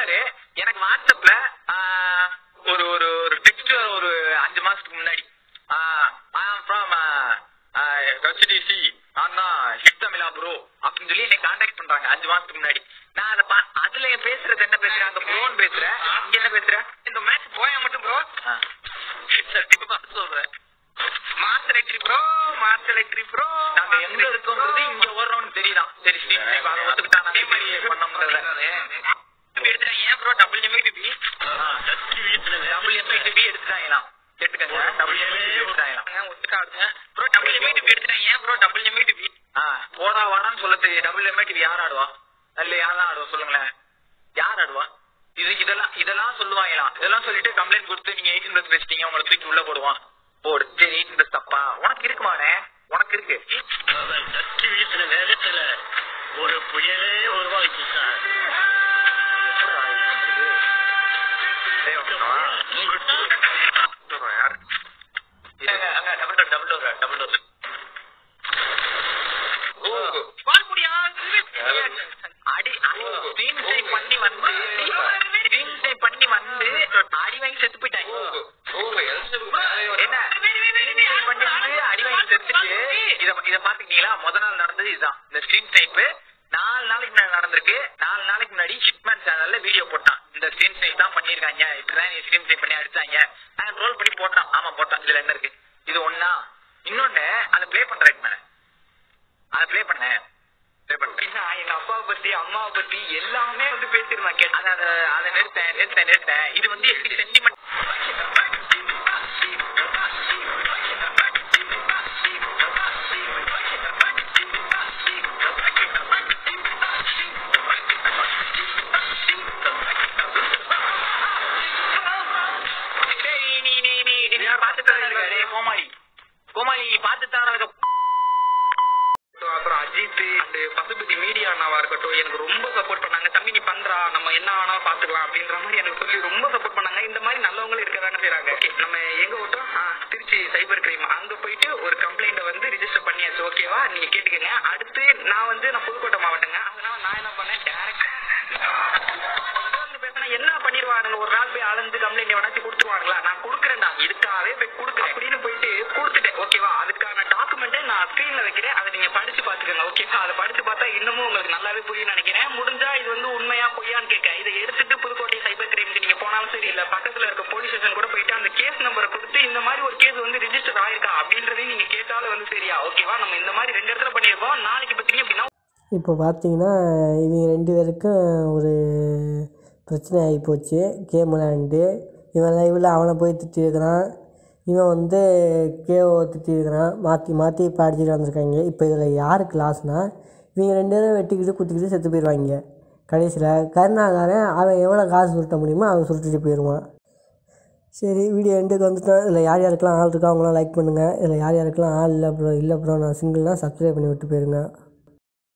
பாரு எனக்கு வாட்ஸ்அப்ல ஆஹ், ஒரு ஒரு ஒரு டெக்ஸ்ட் ஒரு அஞ்சு மாசத்துக்கு முன்னாடி ஃப்ரம் ஹெச்டிசி நான் தான் ஹிட் தமிழா ப்ரோ அப்படின்னு சொல்லி என்னை காண்டாக்ட் பண்றாங்க அஞ்சு மாசத்துக்கு முன்னாடி நான் அதை பா- அதுல என் பேசுறது என்ன பேசுறேன் அந்த ப்ரோன்னு பேசுறேன் இங்க என்ன பேசுறேன் இந்த மேட்ச் போயா மட்டும் ப்ரோ சத்தியமா சொல்றேன் மாஸ்டர் எலக்ட்ரி ப்ரோ மாஸ்டர் எலக்ட்ரி ப்ரோ நாங்க எங்க இருக்கோம்ன்றது இங்க ஓடுறோம்னு தெரியுதான் சரி ஸ்டீம் டைப் அதை ஒத்துக்கிட்டா நாங்க எப்படி பண்ண முடியல எடுத்துட்டேன் ஏன் bro double MIDP double MIDP எடுத்துட்டாங்களாம் கேட்டுக்கங்க டபுள் எம்ஐடிபி எடுத்துட்டாங்களாம் ஒத்துக்காதுங்க ப்ரோ டபுள் எம்ஐடிபி எடுத்துட்டேன் ஏன் ப்ரோ டபுள் எம்ஐடிபி ஆ போடா வாடான்னு சொல்ல தெரியும் டபுள் எம்ஐடிபி யார் ஆடுவா இல்ல யார் தான் ஆடுவா சொல்லுங்களேன் யார் ஆடுவா இது இதெல்லாம் இதெல்லாம் சொல்லுவாங்களாம் இதெல்லாம் சொல்லிட்டு கம்ப்ளைண்ட் கொடுத்து நீங்க எயிட்டீன் பிளஸ் பேசிட்டீங்க உங்களை தூக்கி உள்ள போடுவான் போடு சரி எயிட்டீன் பிளஸ் தப்பா உனக்கு இருக்குமானே உனக்கு இருக்கு அவன் தட்டி வீசுற வேகத்துல ஒரு புயலே உருவாச்சு சார் அடி ஸ்டீம் டைப் பண்ணி வந்து ஸ்டீம் டைப் பண்ணி வந்து அடி வாங்கி செத்து போயிட்டாங்க என்ன ஸ்டீம் டைப் பண்ணி வந்து அடி வாங்கி செத்துட்டு இத இத பாத்துக்கிட்டீங்களா முத நாள் நடந்தது இதுதான் இந்த ஸ்டீம் டைப் நாலு நாளைக்கு முன்னாடி நடந்திருக்கு நாலு நாளைக்கு முன்னாடி ஷிட்மேன் சேனல்ல வீடியோ போட்டான் இந்த ஸ்டீம் டைப் தான் பண்ணிருக்காங்க இப்படிதான் நீ ஸ்டீம் டைப் பண்ணி அடிச்சாங்க நான் ரோல் பண்ணி போட்டான் ஆமா போட்டான் இதுல என்ன இருக்கு இது ஒண்ணா இன்னொன்னு அதை ப்ளே பண்றேன் மேல அதை ப்ளே பண்ணேன் ப்ளே பண்ணேன் எங்க அப்பாவை பத்தி அம்மாவை பத்தி எல்லாமே வந்து பேசிருந்தேன் கேட்டு அதை அதை அதை நிறுத்தேன் நிறுத்தேன் நிறுத்தேன் இது வந்து எப்படி சென்டிமெண்ட் நீ நீ நீ நீ பார்த்துட்டு இருக்காரு கோமாளி கோமாளி நீ பார்த்துட்டு இருக்க அப்புறம் அஜித் அண்ட் பசுபதி மீடியா அண்ணாவா இருக்கட்டும் எனக்கு ரொம்ப சப்போர்ட் பண்ணாங்க தம்பி நீ பண்றா நம்ம என்ன ஆனா பாத்துக்கலாம் அப்படின்ற மாதிரி எனக்கு சொல்லி ரொம்ப சப்போர்ட் பண்ணாங்க இந்த மாதிரி நல்லவங்களும் இருக்க தானே செய்றாங்க ஓகே நம்ம எங்க விட்டோம் ஆ, திருச்சி சைபர் கிரைம் அங்க போயிட்டு ஒரு கம்ப்ளைண்ட் வந்து ரிஜிஸ்டர் பண்ணியாச்சு ஓகேவா நீங்க கேட்டுக்கங்க அடுத்து நான் வந்து நான் புதுக்கோட்டை மாவட்டங்க அதனால நான் என்ன பண்ணேன் டேரக்ட் பேசினா என்ன பண்ணிடுவானுங்க ஒரு நாள் போய் அலைஞ்சு கம்ப்ளைண்ட் எவனாச்சும் கொடுத்துருவாங்களா நான் கொடுக்குறேன்டா இதுக்காகவே போய் கொடுக்குறேன் அப்படின்னு போயிட்டு கொடுத்துட்டேன் ஓகேவா அதுக்கான டாக்குமெண்ட்டை நான் ஸ்க்ரீன்ல வைக்கிறேன் அதை நீங்க படிச்சு பாத்துக்கோங்க ஓகேவா அதை படிச்சு பார்த்தா இன்னமும் உங்களுக்கு நல்லாவே புரியும் நினைக்கிறேன் முடிஞ்சா இது வந்து உண்மையா பொய்யான்னு கேட்க இதை எடுத்துட்டு புதுக்கோட்டை சைபர் கிரைம்க்கு நீங்க போனாலும் சரி இல்ல பக்கத்துல இருக்க போலீஸ் ஸ்டேஷன் கூட போயிட்டு அந்த கேஸ் நம்பரை கொடுத்து இந்த மாதிரி ஒரு கேஸ் வந்து ரிஜிஸ்டர் ஆயிருக்கா அப்படின்றதையும் நீங்க கேட்டாலும் வந்து சரியா ஓகேவா நம்ம இந்த மாதிரி ரெண்டு இடத்துல பண்ணியிருக்கோம் நாளைக்கு பார்த்தீங்க அப்படின்னா இப்போ பார்த்தீங்கன்னா இவங்க ரெண்டு பேருக்கும் ஒரு பிரச்சனை ஆகி போச்சு கேம் விளையாண்டு இவன் லைவில் அவனை போய் திட்டிருக்கிறான் இவன் வந்து கேஓ திட்டிருக்கிறான் மாற்றி மாற்றி இப்போ அடிச்சுட்டு வந்திருக்காங்க இப்போ இதில் யாருக்கு லாஸ்னால் இவங்க ரெண்டு பேரும் வெட்டிக்கிட்டு குத்திக்கிட்டு செத்து போயிடுவாங்க கடைசியில் கருணாகாரன் அவன் எவ்வளோ காசு சுருட்ட முடியுமோ அவன் சுருட்டிட்டு போயிடுவான் சரி வீடியோ எண்டுக்கு வந்துட்டோம் இதில் யார் யாருக்கெல்லாம் ஆள் இருக்கோ அவங்களாம் லைக் பண்ணுங்கள் இதில் யார் யாருக்கெல்லாம் ஆள் இல்லை ப்ரோ இல்லை ப்ரோ நான் சிங்கிள்னால் சப்ஸ்கிரைப் பண்ணி விட்டு போயிருங்க